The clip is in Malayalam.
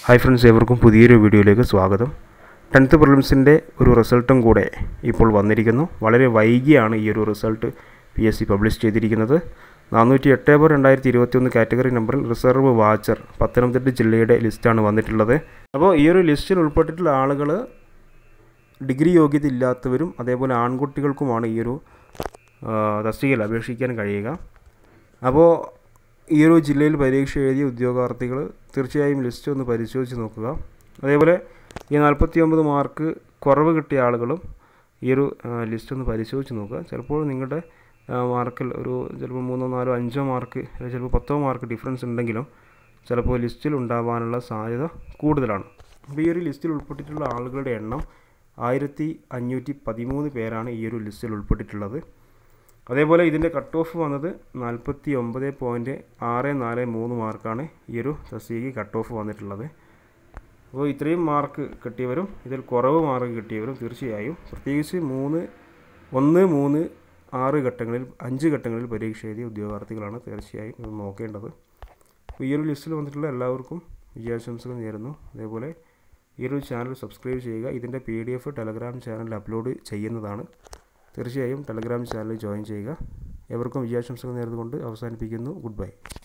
ഹായ് ഫ്രണ്ട്സ് ഏവർക്കും പുതിയൊരു വീഡിയോയിലേക്ക് സ്വാഗതം ടെൻത്ത് പ്രിലിംസിൻ്റെ ഒരു റിസൾട്ടും കൂടെ ഇപ്പോൾ വന്നിരിക്കുന്നു വളരെ വൈകിയാണ് ഈ ഒരു result P S C publish ചെയ്തിരിക്കുന്നത് നാനൂറ്റി എട്ട് ബർ രണ്ടായിരത്തി ഇരുപത്തിയൊന്ന് കാറ്റഗറി നമ്പറിൽ റിസർവ് വാച്ചർ പത്തനംതിട്ട ജില്ലയുടെ ലിസ്റ്റാണ് വന്നിട്ടുള്ളത് അപ്പോൾ ഈ ഒരു ലിസ്റ്റിൽ ഉൾപ്പെട്ടിട്ടുള്ള ആളുകൾ ഡിഗ്രി യോഗ്യത ഇല്ലാത്തവരും അതേപോലെ ആൺകുട്ടികൾക്കുമാണ് ഈ ഒരു ആ, തസ്തികയിൽ അപേക്ഷിക്കാൻ കഴിയുക അപ്പോൾ ഈ ഒരു ജില്ലയിൽ പരീക്ഷ എഴുതിയ ഉദ്യോഗാർത്ഥികൾ തീർച്ചയായും ലിസ്റ്റ് ഒന്ന് പരിശോധിച്ച് നോക്കുക അതേപോലെ ഈ നാൽപ്പത്തി ഒമ്പത് മാർക്ക് കുറവ് കിട്ടിയ ആളുകളും ഈ ഒരു ആ, ലിസ്റ്റ് ഒന്ന് പരിശോധിച്ച് നോക്കുക ചിലപ്പോൾ നിങ്ങളുടെ ആ, മാർക്കിൽ ഒരു ചിലപ്പോൾ മൂന്നോ നാലോ അഞ്ചോ മാർക്ക് അല്ലെങ്കിൽ ചിലപ്പോൾ പത്തോ മാർക്ക് ഡിഫറൻസ് ഉണ്ടെങ്കിലും ചിലപ്പോൾ ലിസ്റ്റിൽ ഉണ്ടാവാനുള്ള സാധ്യത കൂടുതലാണ് അപ്പോൾ ഈ ഒരു ലിസ്റ്റിൽ ഉൾപ്പെട്ടിട്ടുള്ള ആളുകളുടെ എണ്ണം ആയിരത്തി അഞ്ഞൂറ്റി പതിമൂന്ന് പേരാണ് ഈ ഒരു ലിസ്റ്റിൽ ഉൾപ്പെട്ടിട്ടുള്ളത് അതേപോലെ ഇതിൻ്റെ കട്ട് ഓഫ് വന്നത് നാൽപ്പത്തി ഒമ്പത് പോയിൻറ്റ് ആറ് നാല് മൂന്ന് മാർക്കാണ് ഈ ഒരു തസ്തികയ്ക്ക് കട്ട് ഓഫ് വന്നിട്ടുള്ളത് അപ്പോൾ ഇത്രയും മാർക്ക് കിട്ടിയവരും ഇതിൽ കുറവ് മാർക്ക് കിട്ടിയവരും തീർച്ചയായും പ്രത്യേകിച്ച് മൂന്ന് ഒന്ന് മൂന്ന് ആറ് ഘട്ടങ്ങളിൽ അഞ്ച് ഘട്ടങ്ങളിൽ പരീക്ഷ എഴുതിയ ഉദ്യോഗാർത്ഥികളാണ് തീർച്ചയായും ഇത് നോക്കേണ്ടത് അപ്പോൾ ഈ ഒരു ലിസ്റ്റിൽ വന്നിട്ടുള്ള എല്ലാവർക്കും വിജയാശംസകൾ നേരുന്നു അതേപോലെ ഈ ഒരു ചാനൽ സബ്സ്ക്രൈബ് ചെയ്യുക ഇതിൻ്റെ പി ഡി എഫ് ടെലഗ്രാം ചാനലിൽ അപ്ലോഡ് ചെയ്യുന്നതാണ് തീർച്ചയായും ടെലഗ്രാം ചാനൽ ജോയിൻ ചെയ്യുക എവർക്കും വിജയാശംസകൾ നേർന്നുകൊണ്ട് അവസാനിപ്പിക്കുന്നു ഗുഡ് ബൈ